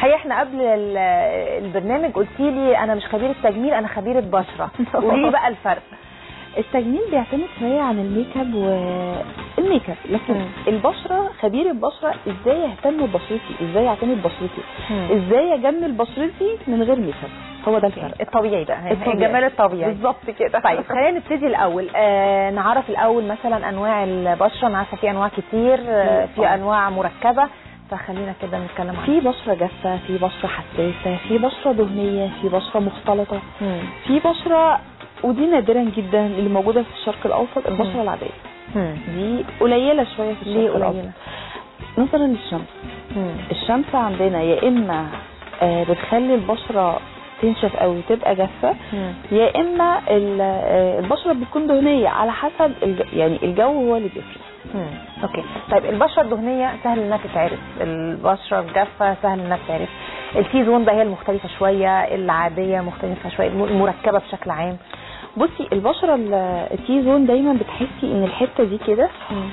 الحقيقه احنا قبل ال- البرنامج قلتي لي انا مش خبيره تجميل انا خبيره بشره قولي لي بقى الفرق التجميل بيعتمد شويه عن الميك اب والميك اب لكن مم. البشره خبير البشره ازاي يهتم ببشرتي ازاي يعتني ببشرتي مم. ازاي اجمل بشرتي من غير ميك اب هو ده الفرق الطبيعي بقى الطبيعي. الجمال الطبيعي بالظبط كده طيب خلينا نبتدي الاول آه نعرف الاول مثلا انواع البشره انا عارفه في انواع كتير آه في طبعاً. انواع مركبه فخلينا كده نتكلم عنها في بشره جافه في بشره حساسه في بشره دهنيه في بشره مختلطه مم. في بشره ودي نادرا جدا اللي موجوده في الشرق الاوسط مم. البشره العاديه مم. دي قليله شويه في الشرق ليه الاوسط قليله نظرا للشمس مم. الشمس عندنا يا اما آه، بتخلي البشره تنشف قوي وتبقى جافه مم. يا اما ال- آه، البشره بتكون دهنيه على حسب الج... يعني الجو هو اللي بيفرق مم. اوكي طيب البشره الدهنيه سهل انها تتعرف البشره الجافه سهل انها تتعرف التي زون بقى هي المختلفه شويه العاديه مختلفه شويه الم- المركبه بشكل عام بصي البشره ال- التي زون دايما بتحسي ان الحته دي كده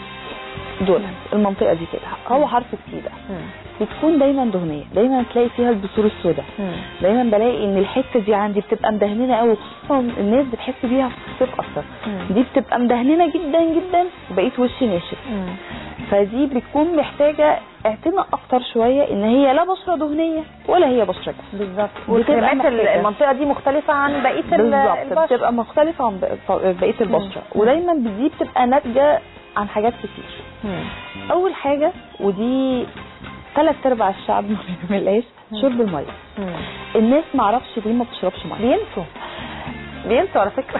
دول المنطقه دي كده هو حرف التي ده مم. بتكون دايما دهنيه دايما تلاقي فيها البثور السوداء مم. دايما بلاقي ان الحته دي عندي بتبقى مدهنه قوي خصوصا الناس بتحس بيها في الصيف اكتر مم. دي بتبقى مدهنه جدا جدا وبقيت وشي ناشف مم. فدي بتكون محتاجه اعتناء اكتر شويه ان هي لا بشره دهنيه ولا هي بشره جافه بالظبط بتبقى والكريمات ال- محتاجة. المنطقه دي مختلفه عن بقيه ال- بالظبط البشره بتبقى مختلفه عن بق- بقيه البشره مم. ودايما دي بتبقى ناتجه عن حاجات كتير مم. اول حاجه ودي ثلاث ارباع الشعب ما بيعملهاش شرب الميه مم. الناس ما اعرفش ليه ما بتشربش ميه بينسوا بينسوا على فكره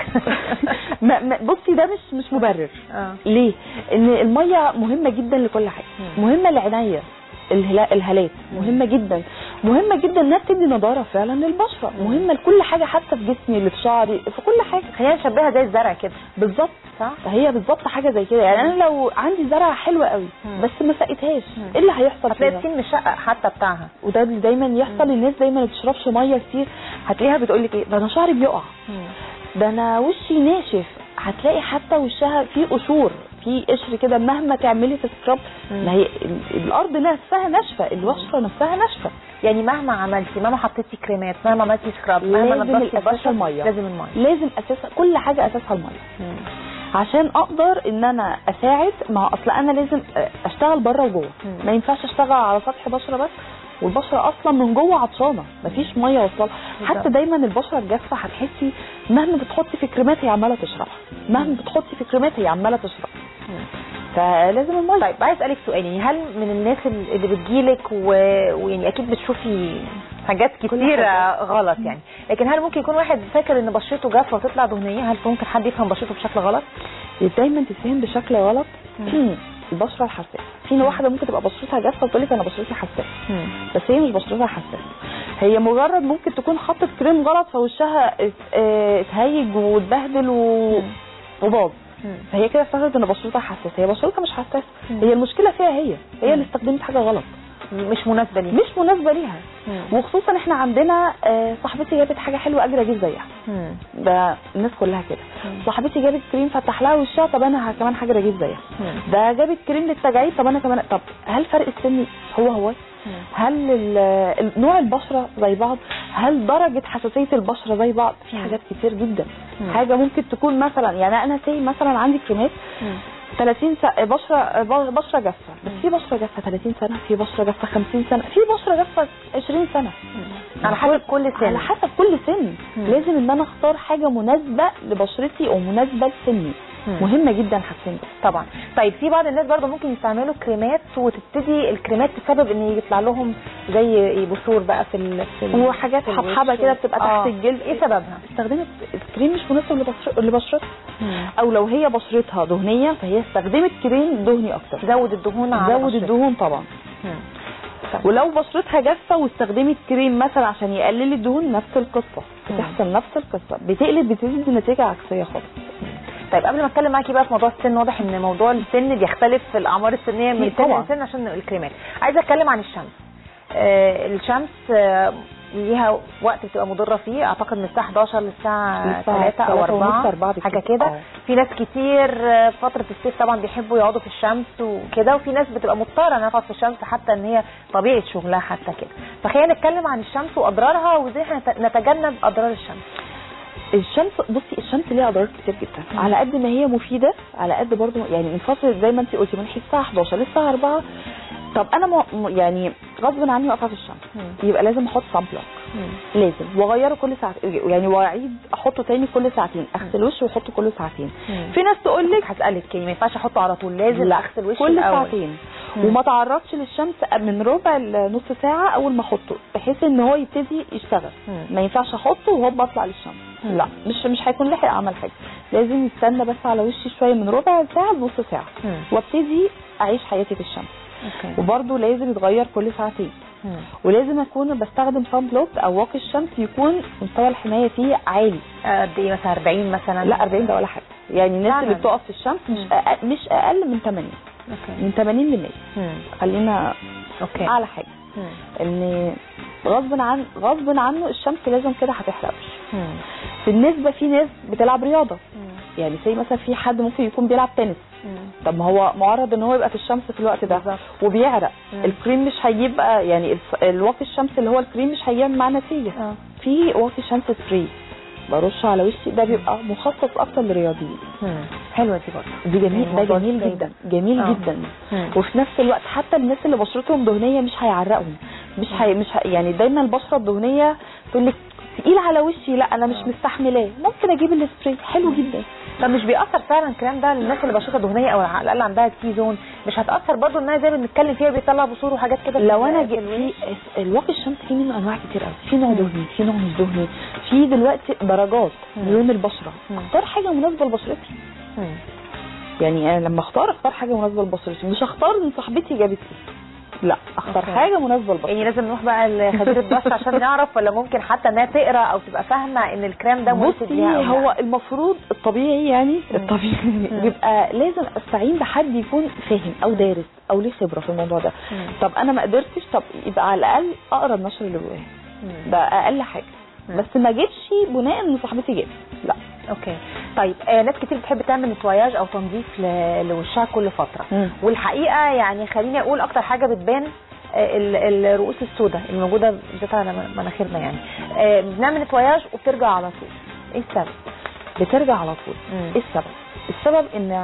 ما ما- بصي ده مش مش مبرر اه ليه؟ ان الميه مهمه جدا لكل حاجه مم. مهمه للعنايه الهلا- الهالات مهمه جدا مهمه جدا انها بتدي نضاره فعلا للبشره مهمه لكل حاجه حتى في جسمي اللي في شعري في كل حاجه خلينا نشبهها زي الزرع كده بالظبط صح هي بالظبط حاجه زي كده يعني انا لو عندي زرعه حلوه قوي مم. بس ما سقيتهاش مم. ايه اللي هيحصل هتلاقي فيها السين مشقق حتى بتاعها وده اللي دايما يحصل الناس دايما ما بتشربش ميه كتير هتلاقيها بتقول لك ايه ده انا شعري بيقع ده انا وشي ناشف هتلاقي حتى وشها فيه قشور في قشر كده مهما تعملي في سكراب مم. ما هي ال- الارض نفسها ناشفه البشره نفسها ناشفه يعني مهما عملتي مهما حطيتي كريمات مهما عملتي سكراب مهما لازم نضفتي الأساس البشره المية. لازم الميه لازم اساسها كل حاجه اساسها الميه عشان اقدر ان انا اساعد مع اصل انا لازم اشتغل بره وجوه مم. ما ينفعش اشتغل على سطح بشره بس والبشره اصلا من جوه عطشانه مفيش ميه واصله حتى بالظبط. دايما البشره الجافه هتحسي مهما بتحطي في كريمات هي عماله تشرب مهما بتحطي في كريمات هي عماله تشرب فلازم الميه طيب عايز اسالك سؤال يعني هل من الناس اللي بتجيلك و- ويعني اكيد بتشوفي حاجات كتيرة حاجة. غلط يعني لكن هل ممكن يكون واحد فاكر ان بشرته جافه وتطلع دهنيه هل ممكن حد يفهم بشرته بشكل غلط دايما تتفهم بشكل غلط مم. البشره الحساسه في واحده ممكن تبقى بشرتها جافه وتقول لك انا بشرتي حساسه بس هي مش بشرتها حساسه هي مجرد ممكن تكون حطت كريم غلط فوشها ات- اه اتهيج واتبهدل و... مم. وباظ مم. فهي كده افتكرت ان بشرتها حساسه هي بشرتها مش حساسه مم. هي المشكله فيها هي هي مم. اللي استخدمت حاجه غلط مش مناسبه ليه مش مناسبه ليها مم. وخصوصا احنا عندنا اه صاحبتي جابت حاجه حلوه اجري اجيب زيها مم. ده الناس كلها كده مم. صاحبتي جابت كريم فتح لها وشها طب انا ه- كمان حاجه اجيب زيها مم. ده جابت كريم للتجاعيد طب انا كمان طب هل فرق السن هو هو هل ال- ال- نوع البشره زي بعض هل درجه حساسيه البشره زي بعض في مم. حاجات كتير جدا مم. حاجه ممكن تكون مثلا يعني انا سي مثلا عندي كريمات مم. 30 سنه بشره ب- بشره جافه بس في بشره جافه 30 سنه في بشره جافه 50 سنه في بشره جافه 20 سنه على حسب كل سن على حسب كل سن مم. لازم ان انا اختار حاجه مناسبه لبشرتي ومناسبه لسني مم. مهمه جدا حاجتين دول. طبعا طيب في بعض الناس برضه ممكن يستعملوا كريمات وتبتدي الكريمات تسبب ان يطلع لهم زي بثور بقى في ال... في ال... وحاجات في الوش. حبحبه كده بتبقى تحت آه. الجلد ايه سببها؟ استخدمت الكريم مش مناسب لبشر- لبشرتها او لو هي بشرتها دهنيه فهي استخدمت كريم دهني اكتر زود الدهون على زود بشرتها. الدهون طبعا مم. طيب. ولو بشرتها جافه واستخدمت كريم مثلا عشان يقلل الدهون نفس القصه مم. بتحصل نفس القصه بتقلب بتدي نتيجه عكسيه خالص طيب قبل ما اتكلم معاكي بقى في موضوع السن واضح ان موضوع السن بيختلف في الاعمار السنيه من أكيد سن طبعا. لسن عشان الكريمات عايزه اتكلم عن الشمس آه الشمس آه ليها وقت بتبقى مضره فيه اعتقد من الساعه 11 للساعه للساعة 3 او 3 ونص، 4 4 بكتير. حاجه كده آه. في ناس كتير آه، فتره الصيف طبعا بيحبوا يقعدوا في الشمس وكده وفي ناس بتبقى مضطره انها تقعد في الشمس حتى ان هي طبيعه شغلها حتى كده فخلينا نتكلم عن الشمس واضرارها وازاي احنا نت- نتجنب اضرار الشمس الشمس بصي الشمس ليها اضرار كتير جدا على قد ما هي مفيده على قد برضو يعني من فتره زي ما انت قلتي من الساعه 11 للساعه 4 طب انا م... م- يعني غصب عني واقفه في الشمس مم. يبقى لازم احط صن بلوك لازم واغيره كل ساعه يعني واعيد احطه تاني كل ساعتين اغسل وشي واحطه كل ساعتين مم. في ناس تقول لك هسالك ما ينفعش احطه على طول لازم لا اغسل وشي كل الأول. ساعتين مم. وما تعرضش للشمس من ربع لنص ساعه اول ما احطه بحيث ان هو يبتدي يشتغل مم. ما ينفعش احطه وهو بطلع للشمس مم. لا مش مش هيكون لحق عمل حاجه لازم يستنى بس على وشي شويه من ربع ساعه لنص ساعه مم. وابتدي اعيش حياتي في الشمس اوكي وبرده لازم يتغير كل ساعتين مم. ولازم اكون بستخدم صن بلوك او واقي الشمس يكون مستوى الحمايه فيه عالي قد ايه مثلا 40 مثلا لا 40 ده ولا حاجه يعني الناس فعلاً. اللي بتقف في الشمس مش مم. أقل مش اقل من 80 اوكي من 80 ل 100 مم. خلينا اوكي اعلى حاجه مم. ان غصب عن غصب عنه الشمس لازم كده هتحرق وشه مم. بالنسبه في ناس بتلعب رياضه مم. يعني زي مثلا في حد ممكن يكون بيلعب تنس مم. طب ما هو معرض ان هو يبقى في الشمس في الوقت ده بالظبط. وبيعرق مم. الكريم مش هيجيب بقى يعني الف- الواقي الشمس اللي هو الكريم مش هيجيب معاه نتيجه اه في واقي شمس سبراي برش على وشي ده بيبقى مخصص اكتر للرياضيين مم. حلوه دي برضه دي جميل ده الموضوع جميل ده جدا جميل آه. جدا مم. وفي نفس الوقت حتى الناس اللي بشرتهم دهنيه مش هيعرقهم مش هي مش هي يعني دايما البشره الدهنيه تقول لك تقيل على وشي لا انا مش مستحملاه ممكن اجيب السبراي حلو جدا طب مش بيأثر فعلا الكلام ده للناس اللي بشرتها دهنيه او على الاقل عندها تي زون مش هتأثر برضه انها زي ما بنتكلم فيها بيطلع بثور وحاجات كده في لو انا ال- جبت في الوش؟ في الواقي الشمس فيه منه انواع كتير قوي في نوع دهني في نوع مش دهني في دلوقتي درجات مم. لون البشره مم. اختار حاجه مناسبه لبشرتي مم. يعني انا لما اختار اختار حاجه مناسبه لبشرتي مش اختار ان صاحبتي جابت لي لا اختار أوكي. حاجه مناسبه لبشرتي يعني لازم نروح بقى لخبيره بشره عشان نعرف ولا ممكن حتى انها تقرا او تبقى فاهمه ان الكريم ده مناسب بصي ليها أو لا؟ هو المفروض الطبيعي يعني مم. الطبيعي مم. بيبقى لازم استعين بحد يكون فاهم او دارس او ليه خبره في الموضوع ده مم. طب انا ما قدرتش طب يبقى على الاقل اقرا النشر اللي جواها مم. ده اقل حاجه مم. بس ما جيتش بناء ان صاحبتي جابت لا اوكي طيب آه ناس كتير بتحب تعمل نتواياج او تنظيف ل- لوشها كل فتره مم. والحقيقه يعني خليني اقول اكتر حاجه بتبان آه، ال- الرؤوس السوداء اللي موجوده بالذات على من- مناخيرنا يعني آه، بنعمل نتواياج وبترجع على طول ايه السبب؟ بترجع على طول مم. ايه السبب السبب ان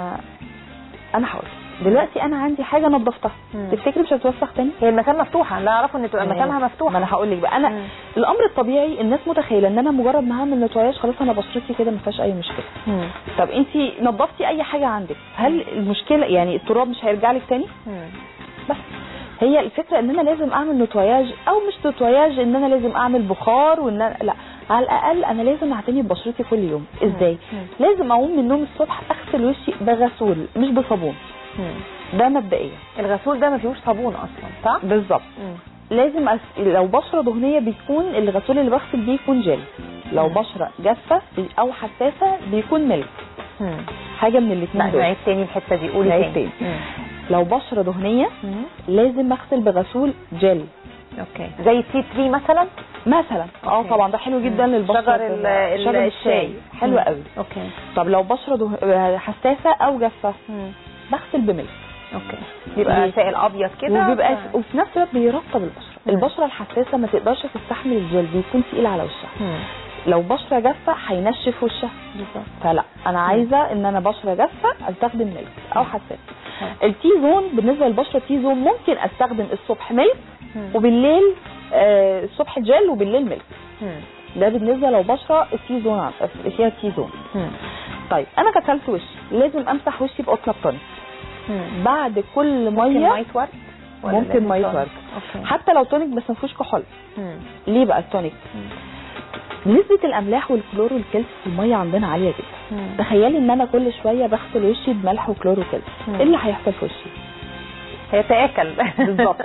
انا هقول دلوقتي انا عندي حاجه نظفتها مم. تفتكري مش هتوسخ تاني هي المكان مفتوحه لا اعرفوا ان تبقى ما هي- مكانها مفتوح ما انا هقول لك بقى انا مم. الامر الطبيعي الناس متخيله ان انا مجرد ما هعمل نتواياج خلاص انا بشرتي كده ما فيهاش اي مشكله مم. طب انت نظفتي اي حاجه عندك هل المشكله يعني التراب مش هيرجع لك تاني مم. بس هي الفكره ان انا لازم اعمل نتواياج او مش نتواياج ان انا لازم اعمل بخار وان أنا لا على الاقل انا لازم اعتني ببشرتي كل يوم ازاي مم. لازم اقوم من النوم الصبح اغسل وشي بغسول مش بصابون مم. ده مبدئيا الغسول ده ما فيهوش صابون اصلا صح؟ بالظبط مم. لازم أس... لو بشره دهنيه بيكون الغسول اللي بغسل بيه يكون جل لو مم. بشره جافه او حساسه بيكون ملك مم. حاجه من لا الاثنين دول نعيد تاني الحته دي قولي نعيد تاني تاني. لو بشره دهنيه مم. لازم اغسل بغسول جل اوكي زي التي 3 مثلا مثلا اه أوكي. طبعا ده حلو جدا مم. للبشره شجر ال- ال- شجر الشاي حلو مم. قوي اوكي طب لو بشره ده... حساسه او جافه مم. بغسل بملك اوكي بيبقى ليه؟ سائل ابيض كده وبيبقى ف- وفي نفس الوقت بيرطب البشره مم. البشره الحساسه ما تقدرش تستحمل الجل بيكون تقيل على وشها مم. لو بشره جافه هينشف وشها بالظبط فلا انا عايزه ان انا بشره جافه استخدم ملك او حساس مم. التي زون بالنسبه للبشره تي زون ممكن استخدم الصبح ملك مم. وبالليل آه الصبح جل وبالليل ملك مم. ده بالنسبه لو بشره التي زون عن- فيها تي زون مم. طيب انا غسلت وشي لازم امسح وشي بقطنه بتونيك مم. بعد كل ممكن ميه ميه ورد ولا ممكن لازم ميه تونيك؟ ورد اوكي حتى لو تونيك بس ما فيهوش كحول مم. ليه بقى التونيك مم. نسبه الاملاح والكلور والكالسيوم في الميه عندنا عاليه جدا مم. تخيلي ان انا كل شويه بغسل وشي بملح وكلور وكالسيوم مم. ايه اللي هيحصل في وشي هي تاكل بالظبط.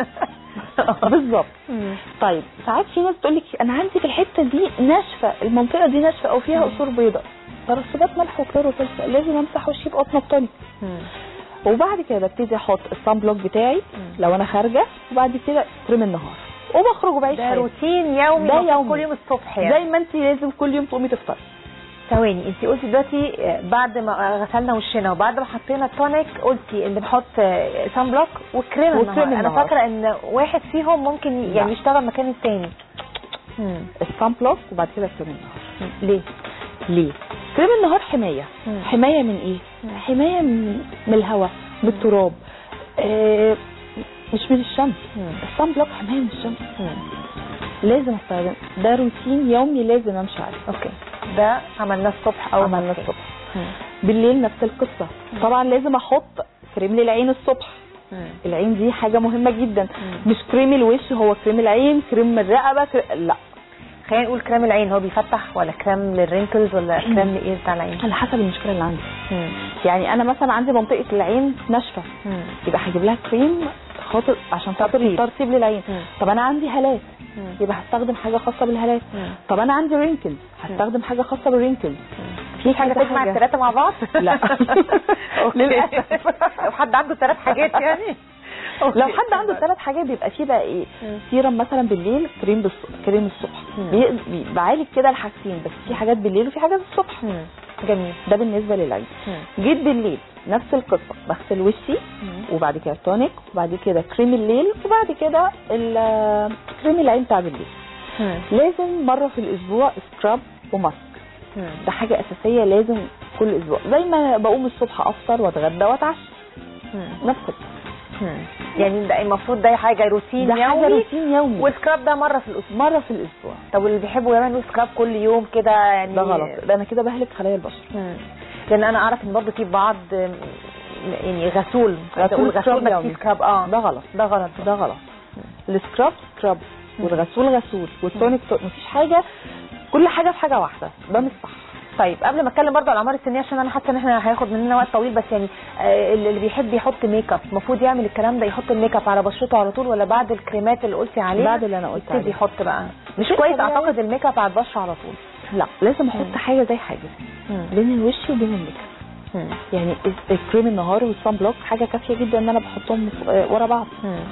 بالظبط مم. طيب ساعات في ناس تقول لك انا عندي في الحته دي ناشفه المنطقه دي ناشفه او فيها قشور بيضاء ترسبات ملح وكلور وكالسيوم لازم امسح وشي بقطنه بتونيك مم. وبعد كده ببتدي احط الصن بلوك بتاعي مم. لو انا خارجه وبعد كده كريم النهار وبخرج وبعيش ده حياتي روتين يومي ده مفروض يومي. كل يوم الصبح يعني زي ما انت لازم كل يوم تقومي تفطري ثواني انت قلتي دلوقتي آه، بعد ما غسلنا وشنا وبعد ما حطينا التونيك قلتي ان بنحط سان بلوك وكريم وكريم النهار انا النهار. فاكره ان واحد فيهم ممكن لا. يعني يشتغل مكان التاني الصن بلوك وبعد كده كريم النهار ليه؟ ليه كريم النهار حمايه مم. حمايه من ايه مم. حمايه من, من الهواء من التراب آه مش من الشمس مم. الصن بلوك حمايه من الشمس لازم استخدم ده روتين يومي لازم امشي عليه اوكي ده عملناه الصبح او عملنا الصبح بالليل نفس القصه طبعا لازم احط كريم للعين الصبح العين دي حاجه مهمه جدا مش كريم الوش هو كريم العين كريم الرقبه كريم... لا خلينا نقول كريم العين هو بيفتح ولا كريم للرينكلز ولا كريم لايه بتاع العين على حسب المشكله اللي عندي يعني انا مثلا عندي منطقه العين ناشفه يبقى هجيب لها كريم خاطر عشان خاطر ترطيب. ترطيب للعين مم. طب انا عندي هالات يبقى هستخدم حاجه خاصه بالهالات مم. طب انا عندي رينكلز هستخدم حاجه خاصه بالرينكلز في حاجه كذا تجمع حاجة. الثلاثه مع بعض لا. أوكي. للأسف. لو حد عنده ثلاث حاجات يعني لو حد عنده ثلاث حاجات بيبقى فيه بقى ايه مم. سيرم مثلا بالليل كريم بالصبح كريم الصبح مم. بي- بي- بعالج كده الحاجتين بس في حاجات بالليل وفي حاجات الصبح مم. جميل ده بالنسبه للعين جيت بالليل نفس القصه بغسل وشي وبعد كده تونيك وبعد كده كريم الليل وبعد كده ال- كريم العين بتاع بالليل لازم مره في الاسبوع سكراب وماسك ده حاجه اساسيه لازم كل اسبوع زي ما بقوم الصبح افطر واتغدى واتعشى نفس القصة. يعني ده المفروض ده حاجه روتين ده حاجه يومي روتين يومي والسكراب ده مره في الاسبوع مره في الاسبوع طب واللي بيحبوا يعملوا سكراب كل يوم كده يعني ده غلط ده انا كده بهلك خلايا البشره مم. لان انا اعرف ان برضه في بعض آم، يعني غسول غسول غسول سكراب غسول بس يومي. فيه سكراب اه ده غلط ده غلط ده غلط السكراب سكراب والغسول غسول والتونيك تونيك مفيش حاجه كل حاجه في حاجه واحده ده مش صح طيب قبل ما اتكلم برضه على الاعمار السنيه عشان انا حاسه ان احنا هياخد مننا وقت طويل بس يعني آه، اللي بيحب يحط ميك اب المفروض يعمل الكلام ده يحط الميك اب على بشرته على طول ولا بعد الكريمات اللي قلتي عليها بعد اللي أنا قلت يبتدي عليه. يحط بقى مش كده كويس طبيعي. اعتقد الميك اب على البشره على طول لا لازم احط حاجه زي حاجه بين الوش وبين الميك اب يعني الكريم النهار والصن بلوك حاجه كافيه جدا ان انا بحطهم آه، ورا بعض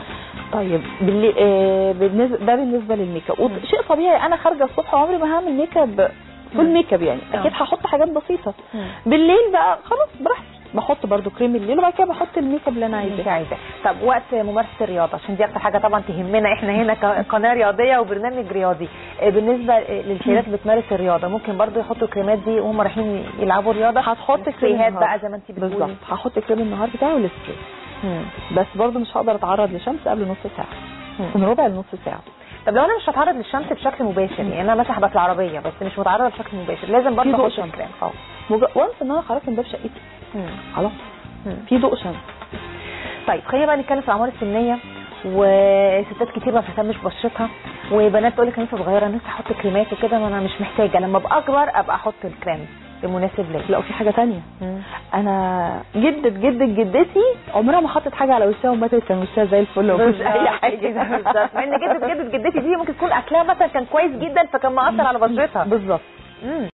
طيب بالليل آه بالنسبه ده بالنسبه للميك اب وط- شيء طبيعي انا خارجه الصبح عمري ما هعمل ميك اب فول مم. ميك اب يعني آه. اكيد هحط حاجات بسيطه مم. بالليل بقى خلاص براحتي بحط برضو كريم الليل وبعد كده بحط الميك اب اللي انا انت عايزاه عايزاه طب وقت ممارسه الرياضه عشان دي اكتر حاجه طبعا تهمنا احنا هنا كقناه رياضيه وبرنامج رياضي آه، بالنسبه للسيدات اللي بتمارس الرياضه ممكن برضو يحطوا الكريمات دي وهم رايحين يلعبوا رياضه هتحط كريم سبرايهات النهار. بقى زي ما انت بتقولي بالظبط هحط كريم النهار بتاعي والسبراي مم. بس برضو مش هقدر اتعرض لشمس قبل نص ساعه مم. من ربع لنص ساعه طب لو انا مش هتعرض للشمس بشكل مباشر يعني انا مثلا هبقى في العربيه بس مش متعرضه بشكل مباشر لازم برضه في ضوء احط شمس الكريم اه مج- وانس ان انا خرجت من باب شقتي مم. خلاص مم. في ضوء شمس طيب خلينا بقى نتكلم في الاعمار السنيه وستات كتير ما بتهتمش ببشرتها وبنات تقول لك انا لسه صغيره انا لسه احط كريمات وكده ما انا مش محتاجه لما ابقى اكبر ابقى احط الكريم المناسب ليا لا وفي حاجه تانية مم. انا جدة جدة جدتي عمرها ما حطت حاجه على وشها وماتت كان وشها زي الفل ومفيش اي حاجه كده بالظبط مع ان جدة جدة جدتي دي ممكن تكون اكلها مثلا كان كويس جدا فكان مأثر على بشرتها بالظبط مم.